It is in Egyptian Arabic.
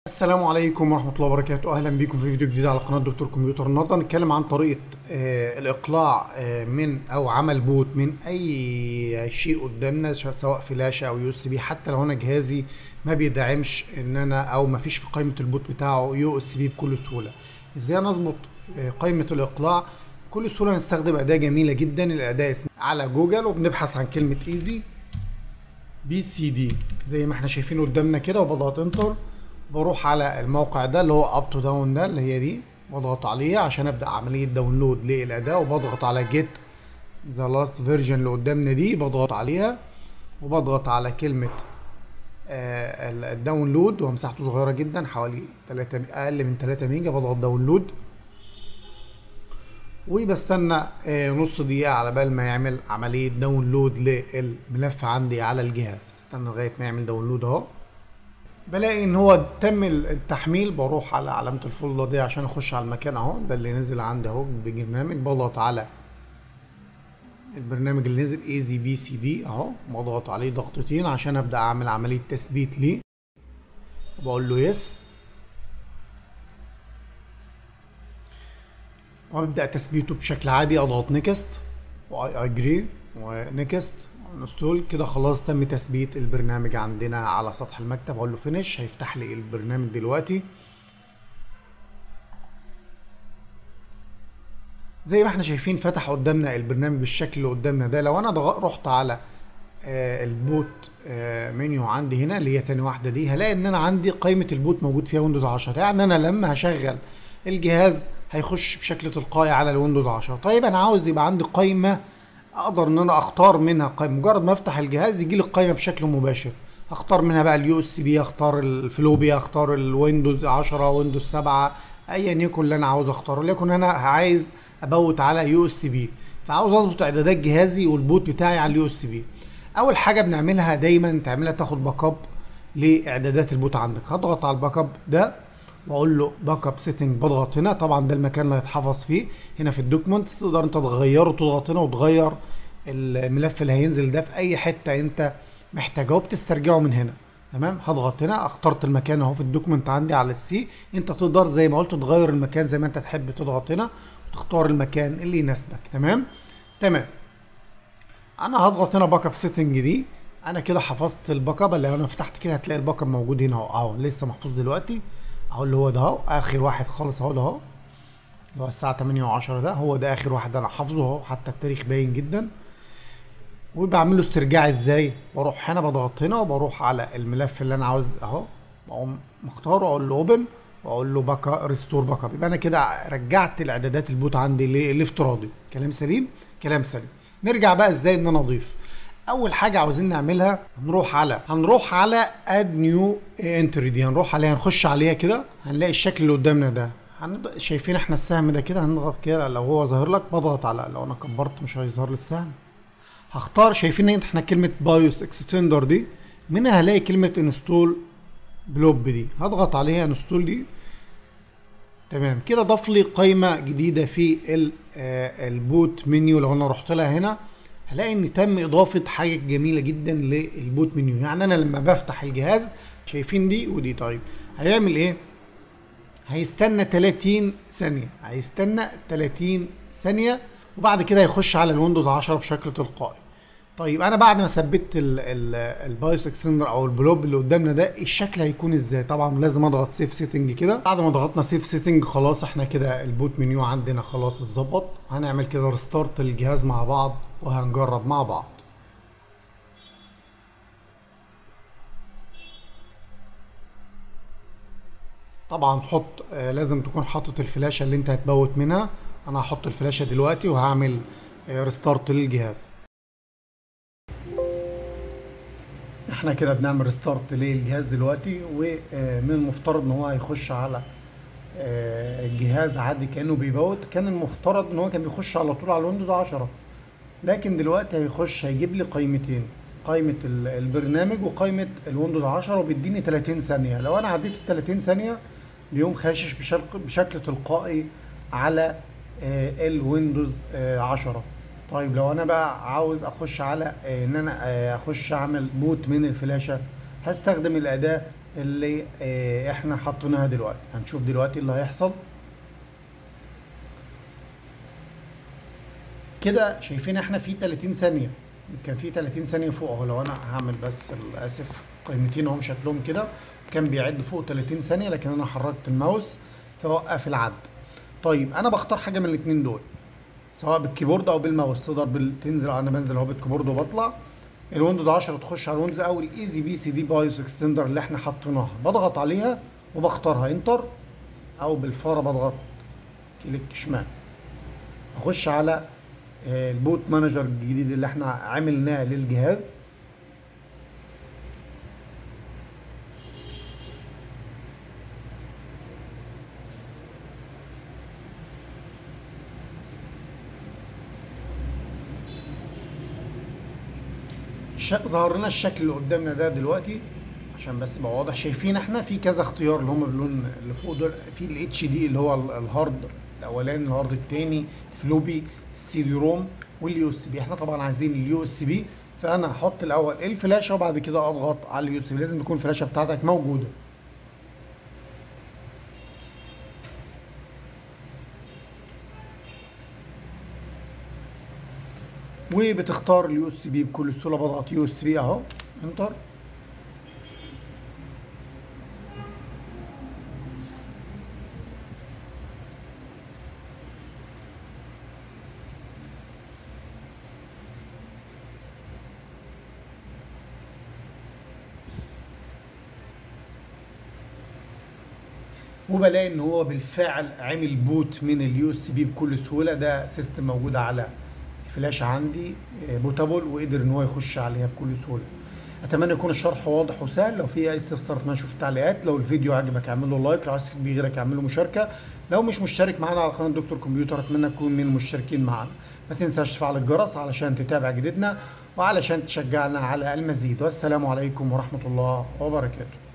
السلام عليكم ورحمة الله وبركاته أهلا بكم في فيديو جديد على قناة دكتور كمبيوتر النهاردة هنتكلم عن طريقة آه، الإقلاع آه، من أو عمل بوت من أي شيء قدامنا ش- سواء فلاشة أو يو اس بي حتى لو أنا جهازي ما بيدعمش إن أنا أو ما فيش في قائمة البوت بتاعه يو اس بي بكل سهولة إزاي نظبط آه، قائمة الإقلاع بكل سهولة نستخدم أداة جميلة جدا الأداة اسمها على جوجل وبنبحث عن كلمة ايزي بي سي دي زي ما احنا شايفين قدامنا كده وبضغط انتر بروح على الموقع ده اللي هو اب تو داون ده اللي هي دي بضغط عليه عشان ابدا عمليه داونلود للاداه وبضغط على جيت ذا لاست فيرجن اللي قدامنا دي بضغط عليها وبضغط على كلمه آه، ال- الداونلود ومساحته صغيره جدا حوالي 3 اقل من 3 ميجا بضغط داونلود وبستنى آه، نص دقيقة على بال ما يعمل عملية داونلود للملف عندي على الجهاز بستنى لغاية ما يعمل داونلود اهو بلاقي ان هو تم التحميل بروح على علامة الفولدر دي عشان اخش على المكان اهو ده اللي نزل عندي اهو بالبرنامج بضغط على البرنامج اللي نزل اي زي بي سي دي اهو بضغط عليه ضغطتين عشان ابدا اعمل عملية تثبيت ليه بقول له يس وابدا تثبيته بشكل عادي اضغط نيكست واي اجري ونيكست انستول كده خلاص تم تثبيت البرنامج عندنا على سطح المكتب اقول له فينيش هيفتح لي البرنامج دلوقتي زي ما احنا شايفين فتح قدامنا البرنامج بالشكل اللي قدامنا ده لو انا ضغ- رحت على آه، البوت آه، منيو عندي هنا اللي هي تاني واحده دي هلاقي ان انا عندي قائمه البوت موجود فيها ويندوز 10 يعني انا لما هشغل الجهاز هيخش بشكل تلقائي على الويندوز 10 طيب انا عاوز يبقى عندي قائمه اقدر ان انا اختار منها قائمه مجرد ما افتح الجهاز يجي لي القائمه بشكل مباشر اختار منها بقى اليو اس بي اختار الفلوبي اختار الويندوز 10 ويندوز 7 ايا يكن اللي انا عاوز اختاره لكن انا عايز ابوت على يو اس بي فعاوز اظبط اعدادات جهازي والبوت بتاعي على اليو اس بي اول حاجه بنعملها دايما تعملها تاخد باك اب لاعدادات البوت عندك هضغط على الباك اب ده واقول له باك اب سيتنج بضغط هنا طبعا ده المكان اللي هيتحفظ فيه هنا في الدوكيمنتس تقدر انت تغيره تضغط هنا وتغير الملف اللي هينزل ده في اي حته انت محتاجه وبتسترجعه من هنا تمام هضغط هنا اخترت المكان اهو في الدوكيمنت عندي على السي انت تقدر زي ما قلت تغير المكان زي ما انت تحب تضغط هنا وتختار المكان اللي يناسبك تمام تمام انا هضغط هنا باك اب سيتنج دي انا كده حفظت الباك اب اللي انا فتحت كده هتلاقي الباك اب موجود هنا اهو اهو لسه محفوظ دلوقتي اهو اللي هو ده اهو اخر واحد خالص اهو ده اهو اللي هو الساعه 8 و10 ده هو ده اخر واحد انا حافظه اهو حتى التاريخ باين جدا وبعمل له استرجاع ازاي بروح هنا بضغط هنا وبروح على الملف اللي انا عاوز اهو بقوم مختاره اقول له اوبن واقول له باك ريستور باك اب يبقى انا كده رجعت الاعدادات البوت عندي ل- لافتراضي كلام سليم كلام سليم نرجع بقى ازاي ان انا اضيف اول حاجه عاوزين نعملها هنروح على هنروح على اد نيو انتري دي هنروح عليها نخش عليها كده هنلاقي الشكل اللي قدامنا ده هنض... شايفين احنا السهم ده كده هنضغط كده لو هو ظاهر لك بضغط على لو انا كبرت مش هيظهر لي السهم هختار شايفين ان احنا كلمه بايوس اكستندر دي منها هلاقي كلمه انستول بلوب دي هضغط عليها انستول دي تمام كده ضاف لي قائمه جديده في ال- آه، البوت منيو لو انا رحت لها هنا هلاقي ان تم اضافه حاجه جميله جدا للبوت منيو يعني انا لما بفتح الجهاز شايفين دي ودي طيب هيعمل ايه هيستنى 30 ثانيه هيستنى 30 ثانيه وبعد كده هيخش على الويندوز 10 بشكل تلقائي طيب انا بعد ما ثبت ال- ال- البايوس اكستندر او البلوب اللي قدامنا ده الشكل هيكون ازاي طبعا لازم اضغط سيف سيتنج كده بعد ما ضغطنا سيف سيتنج خلاص احنا كده البوت منيو عندنا خلاص اتظبط هنعمل كده ريستارت للجهاز مع بعض وهنجرب مع بعض طبعا حط آه لازم تكون حاطط الفلاشة اللي انت هتبوت منها انا هحط الفلاشة دلوقتي وهعمل آه ريستارت للجهاز احنا كده بنعمل ريستارت للجهاز دلوقتي ومن المفترض ان هو هيخش على آه، الجهاز عادي كانه بيبوت كان المفترض ان هو كان بيخش على طول على الويندوز 10 لكن دلوقتي هيخش هيجيب لي قائمتين قائمة ال- البرنامج وقائمة الويندوز 10 وبيديني 30 ثانية لو انا عديت ال 30 ثانية بيقوم خاشش بشكل بشكل تلقائي على آه، الويندوز آه، 10 طيب لو انا بقى عاوز اخش على آه، ان انا آه، اخش اعمل بوت من الفلاشة هستخدم الاداة اللي آه، احنا حاطينها دلوقتي هنشوف دلوقتي اللي هيحصل كده شايفين احنا في 30 ثانية كان في 30 ثانية فوق اهو لو انا هعمل بس اسف قيمتين اهم شكلهم كده كان بيعد فوق 30 ثانية لكن انا حركت الماوس فوقف العد طيب انا بختار حاجة من الاتنين دول سواء بالكيبورد او بالماوس تقدر بال... تنزل انا بنزل اهو بالكيبورد وبطلع الويندوز 10 تخش على الويندوز او الايزي بي سي دي بايوس اكستندر اللي احنا حاطيناها بضغط عليها وبختارها انتر او بالفاره بضغط كليك شمال اخش على آه، البوت مانجر الجديد اللي احنا عملناه للجهاز ش- ظهر لنا الشكل اللي قدامنا ده دلوقتي عشان بس يبقى واضح شايفين احنا في كذا اختيار اللي هم باللون اللي فوق دول في الاتش دي اللي هو ال- الهارد الاولاني الهارد التاني فلوبي السي دي روم واليو اس بي احنا طبعا عايزين اليو اس بي فانا هحط الاول الفلاشه وبعد كده اضغط على اليو اس بي لازم تكون الفلاشه بتاعتك موجوده وبتختار اليو اس بي بكل سهوله بضغط يو اس بي اهو انتر وبلاقي ان هو بالفعل عمل بوت من اليو اس بي بكل سهوله ده سيستم موجود على الفلاش عندي آه، بوتابل وقدر ان هو يخش عليها بكل سهوله اتمنى يكون الشرح واضح وسهل لو في اي استفسار اتمنى اشوف التعليقات لو الفيديو عجبك اعمل له لايك لو عايز تفيد بيه غيرك اعمل له مشاركه لو مش مشترك معانا على قناه دكتور كمبيوتر اتمنى تكون من المشتركين معانا ما تنساش تفعل الجرس علشان تتابع جديدنا وعلشان تشجعنا على المزيد والسلام عليكم ورحمه الله وبركاته